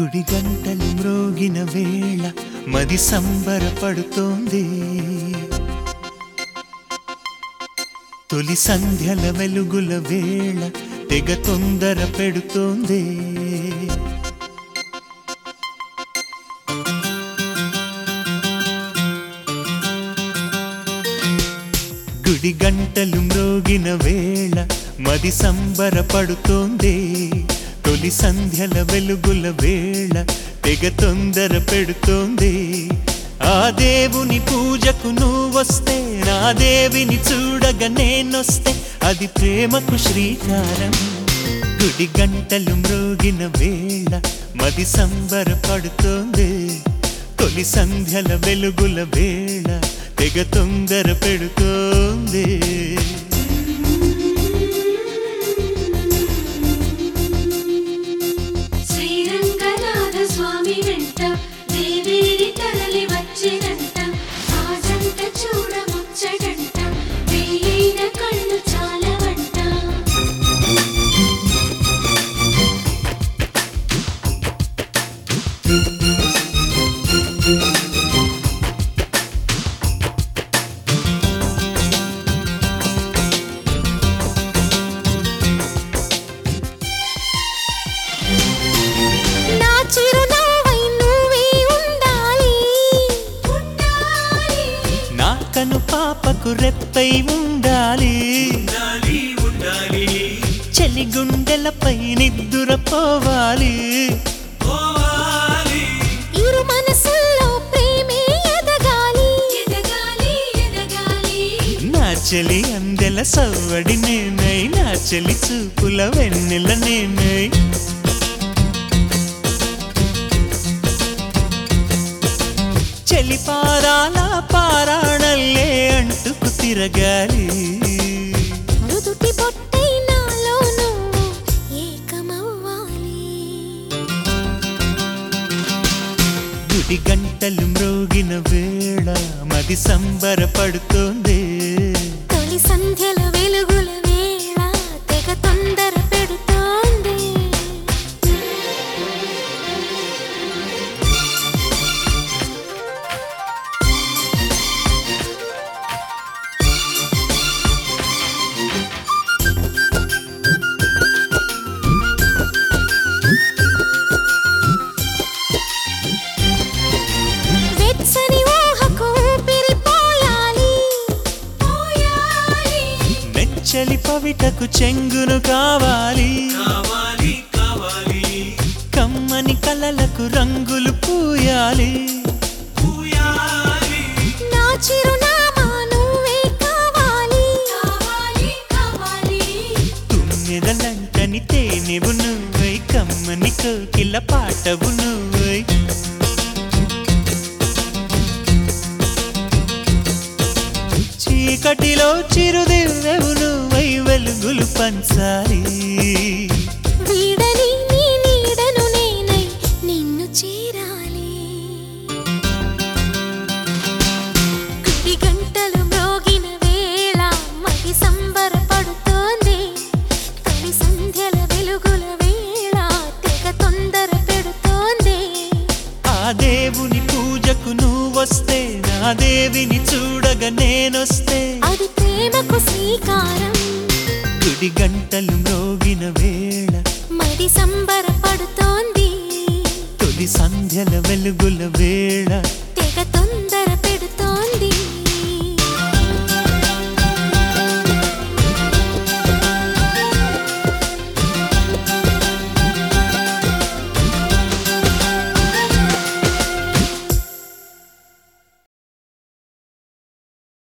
గుడి గంటలు మ్రోగిన వేళ మది సంబరపడుతోంది తొలి సంధ్యల వెలుగుల వేళ తెగ తొందర పెడుతోంది గుడి గంటలు మ్రోగిన వేళ మది సంబరపడుతోంది తొలి సంధ్యల వెలుగుల వేళ తెగ తొందర పెడుతోంది ఆ దేవుని పూజకు నువ్వొస్తే నా దేవిని చూడగా నేనొస్తే అది ప్రేమకు శ్రీకారం గుడి గంటలు మ్రోగిన వేళ మది సంబరపడుతోంది తొలి సంధ్యల వెలుగుల వేళ తెగ తొందర పెడుతోంది శ్రీరంగనాథ స్వామి వెంట దేవేరి తరలి వచ్చినంట ఆ జంట చూడ ముచ్చటంట వెయ్యిన కళ్ళు చాలవంట నా చిరునవ్వై నువ్వే ఉండాలి ఉండాలి నా కను పాపకు రెప్పై ఉండాలి చెలి గుండెలపై నిద్దురపోవాలి ఇరు మనసుల్లో ప్రేమే ఎదగాలి ఎదగాలి ఎదగాలి నా చెలి అందెల సవ్వడి నేనై నా చెలి చూపుల వెన్నెల నేనై చెలి పారాల పారాణల్లే అంటుకు తిరగాలి నుదుటి బొట్టై నాలో నువ్వు ఏకమవ్వాలి గుడి గంటలు మ్రోగిన వేళ మది సంబరపడుతోంది తొలి సంధ్యల వెలుగుల వేళ తెగ తొందర పెడుతోంది వెచ్చని ఊహకు ఊపిరిపోయాలి పోయాలి నెచ్చలి పవిటకు చెంగును కావాలి కమ్మని కలలకు రంగులు పూయాలి నా చిరునామా నువ్వే కావాలి కావాలి కావాలి తుమ్మెదలంటని తేనెవు నువ్వై కమ్మని కోకిల పాటవు నువ్వై చీకటిలో చిరుదివ్వెవు నువ్వై వెలుగులు పంచాలి వీడని నీ నీడను నేనై నిన్ను చేరాలి గుడి గంటలు మ్రోగిన వేళ మది సంబరపడుతోంది తొలి సంధ్యల వెలుగుల వేళ తెగ తొందర పెడుతోంది ఆ దేవుని పూజకు నువ్వొస్తే నా దేవిని చూడగా నేనొస్తే అది ప్రేమకు శ్రీకారం గుడి గంటలు మ్రోగిన వేళ మది సంబరపడుతోంది తొలి సంధ్యల వెలుగుల